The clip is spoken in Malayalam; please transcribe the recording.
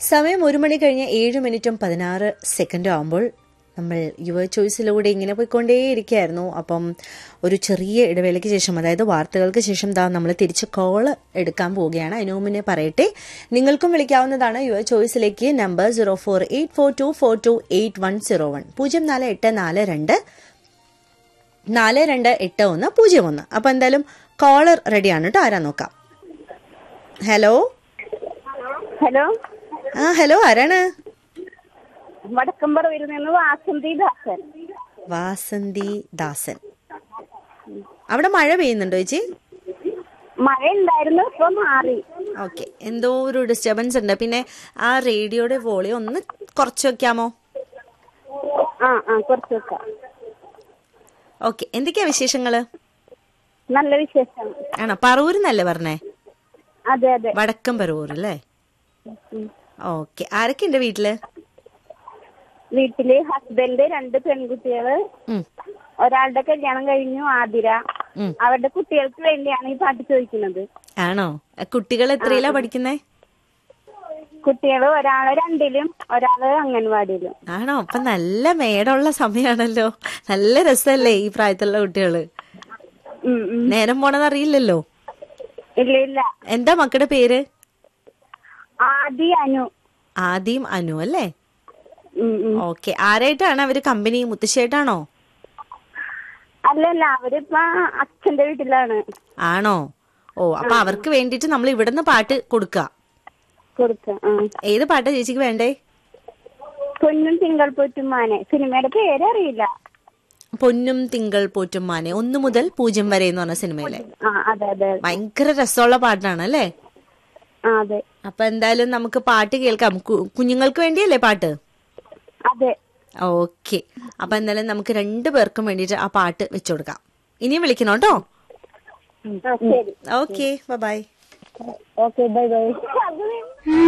സമയം ഒരു മണി കഴിഞ്ഞ് ഏഴ് മിനിറ്റും പതിനാറ് സെക്കൻഡും ആകുമ്പോൾ നമ്മൾ യുവ ചോയ്സിലൂടെ ഇങ്ങനെ പോയിക്കൊണ്ടേയിരിക്കുകയായിരുന്നു അപ്പം ഒരു ചെറിയ ഇടവേളയ്ക്ക് ശേഷം അതായത് വാർത്തകൾക്ക് ശേഷം ദാ നമ്മൾ തിരിച്ച് കോള് എടുക്കാൻ പോവുകയാണ് അതിനു മുന്നേ പറയട്ടെ നിങ്ങൾക്കും വിളിക്കാവുന്നതാണ് യുവ ചോയ്സിലേക്ക് number zero four eight four two four two eight one zero one പൂജ്യം നാല് എട്ട് നാല് രണ്ട് നാല് രണ്ട് എട്ട് ഒന്ന് പൂജ്യം ഒന്ന് അപ്പം എന്തായാലും കോളർ റെഡിയാണ് കേട്ടോ ആരാ നോക്കാം ഹലോ ഹലോ ആ ഹലോ ആരാണ് വടക്കമ്പറവിൽ നിന്ന് വാസന്തി ദാസൻ വാസന്തി ദാസൻ അവിടെ മഴ പെയ്യുന്നുണ്ടോ ചേച്ചി മഴ ഉണ്ടായിരുന്നു ഇപ്പൊ മാറി ഓക്കെ എന്തോ ഒരു ഡിസ്റ്റർബൻസ് ഉണ്ട് പിന്നെ ആ റേഡിയോയുടെ വോളിയം ഒന്ന് കുറച്ച് വെക്കാമോ ആ ആ കുറച്ച് വെക്കാം ഓക്കെ എന്തൊക്കെയാ വിശേഷങ്ങള് നല്ല വിശേഷം ആണോ പറവൂരെന്നല്ലേ പറഞ്ഞേ അതെ അതെ വടക്കം പറവൂർ അല്ലേ ഉം. ഓക്കെ ആരൊക്കെ ഉണ്ട് വീട്ടില് വീട്ടില് ഹസ്ബൻഡ് രണ്ട് പെൺകുട്ടികള് ഉം, ഒരാളുടെ കല്യാണം കഴിഞ്ഞു ആതിര ഉം. അവരുടെ കുട്ടികൾക്ക് വേണ്ടിയാണ് ഈ പാട്ട് ചോദിക്കുന്നത് ആണോ കുട്ടികൾ എത്രയിലാ പഠിക്കുന്നേ കുട്ടികള് ഒരാള് രണ്ടിലും ഒരാള് അംഗൻവാടിയിലും ആണോ അപ്പൊ നല്ല മേടമുള്ള സമയമാണല്ലോ നല്ല രസമല്ലേ ഈ പ്രായത്തിലുള്ള കുട്ടികള് ഉം, ഉം. നേരം പോണത് അറിയില്ലല്ലോ ഇല്ല ഇല്ല എന്താ മക്കളുടെ പേര് ആദി അനു ആദ്യം അനു അല്ലേ ഉം, ഉം. ഓക്കെ ആരായിട്ടാണ് അവര് കമ്പനി മുത്തശ്ശിയായിട്ടാണോ അല്ലല്ല അവരിപ്പ അച്ഛന്റെ വീട്ടിലാണ് ആണോ ഓ അപ്പൊ അവർക്ക് വേണ്ടിട്ട് നമ്മൾ ഇവിടുന്ന് പാട്ട് കൊടുക്കുക കൊടുക്ക ആ ഏത് പാട്ടാ ചേച്ചിക്ക് വേണ്ടേ പൊന്നും തിങ്കൾ പൊറ്റുമാനെ സിനിമയുടെ പേരറിയില്ല പൊന്നും തിങ്കൾ പോറ്റും മാനെ ഒന്നു മുതൽ പൂജ്യം വരെ എന്ന് പറഞ്ഞ സിനിമയിലെ ആ അതെ അതെ അതെ. ഭയങ്കര രസമുള്ള പാട്ടാണ് അല്ലേ ആ അതെ അപ്പൊ എന്തായാലും നമുക്ക് പാട്ട് കേൾക്കാം കു- കുഞ്ഞുങ്ങൾക്ക് വേണ്ടിയല്ലേ പാട്ട് അതെ ഓക്കെ അപ്പൊ എന്തായാലും നമുക്ക് രണ്ടു പേർക്കും വേണ്ടിട്ട് ആ പാട്ട് വെച്ചു കൊടുക്കാം ഇനിയും വിളിക്കണം കേട്ടോ ആ, ശരി okay bye okay bye by